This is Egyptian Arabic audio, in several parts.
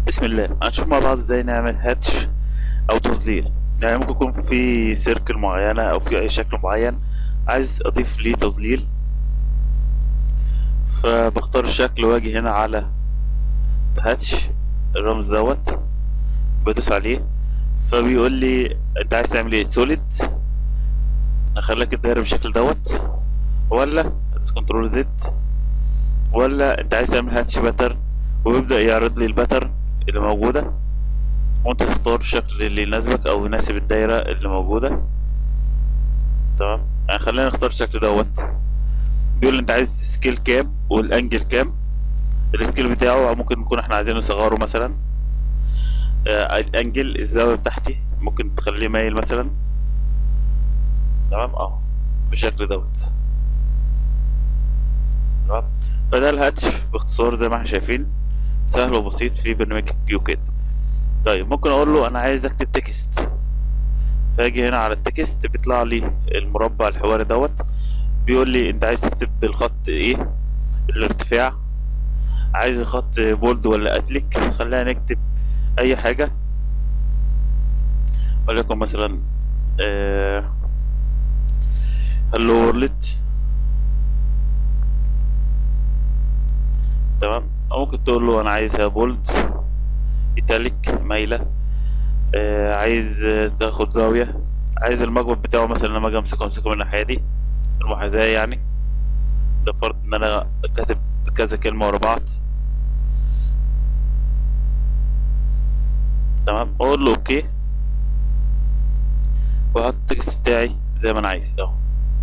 بسم الله هنشوف مع بعض ازاي نعمل هاتش او تظليل يعني ممكن يكون في سيركل معينة او في اي شكل معين عايز اضيف ليه تظليل فبختار الشكل واجي هنا على هاتش الرمز دوت بدوس عليه فبيقول لي انت عايز تعمل ايه سوليد اخليك الدايرة بالشكل دوت ولا ادوس كنترول زد ولا انت عايز تعمل هاتش باترن ويبدأ يعرض لي الباترن اللي موجودة وانت تختار الشكل اللي يناسبك او يناسب الدايرة اللي موجودة تمام يعني خلينا نختار الشكل دوت بيقول لي انت عايز سكيل كام والانجل كام السكيل بتاعه ممكن نكون احنا عايزين نصغره مثلا آه الانجل الزاوية بتاعتي ممكن تخليه مايل مثلا تمام اه بالشكل دوت تمام فده الهاتش باختصار زي ما احنا شايفين سهل وبسيط في برنامج كيوكيد طيب ممكن اقول له انا عايز اكتب تكست فاجي هنا على التكست بيطلع لي المربع الحواري دوت بيقول لي انت عايز تكتب بالخط ايه الارتفاع عايز الخط بولد ولا اتلك خلينا نكتب اي حاجة وليكن مثلا آه هلو وورلد تمام او ممكن تقول له انا عايزها بولد ايتاليك مايله آه عايز تاخد زاويه عايز المقبض بتاعه مثلا لما اجي امسكه امسكه من الناحيه دي المحاذاه يعني ده فرض ان انا كاتب كذا كلمه ورا بعض تمام اقول له اوكي واحط التكست بتاعي زي ما انا عايز اهو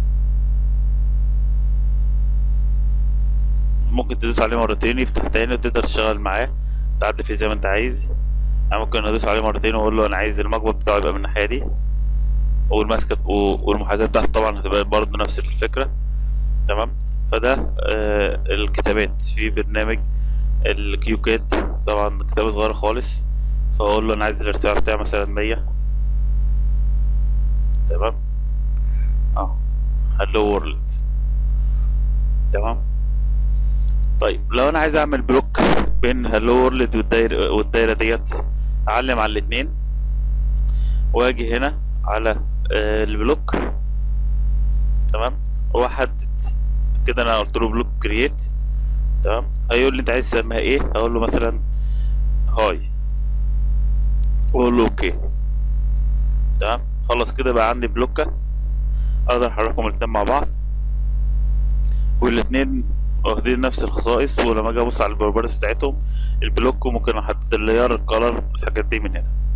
ممكن تدوس عليه مرتين يفتح تاني وتقدر تشتغل معاه تعدي فيه زي ما انت عايز يعني ممكن ادوس عليه مرتين واقول له انا عايز المقبض بتاعه يبقى من الناحيه دي والماسكه والمحاذاه بتاعته طبعا هتبقى برضه نفس الفكره تمام فده آه الكتابات في برنامج الكيوكيد طبعا كتابه صغيره خالص فاقول له انا عايز الارتفاع بتاعي مثلا مية تمام اه هلو وورلد تمام طيب لو انا عايز اعمل بلوك بين هلو وورلد والدايره والدايره ديت اعلم على الاتنين واجي هنا على آه البلوك تمام واحدد كده انا قلت له بلوك كرييت تمام هيقول لي انت عايز تسميها ايه هقول له مثلا هاي واقول له اوكي تمام خلاص كده بقى عندي بلوكه اقدر احركهم الاتنين مع بعض والاتنين واخدين نفس الخصائص ولما اجي ابص على البروبرتيز بتاعتهم البلوك ممكن احدد الليار الكلر الحاجات دي من هنا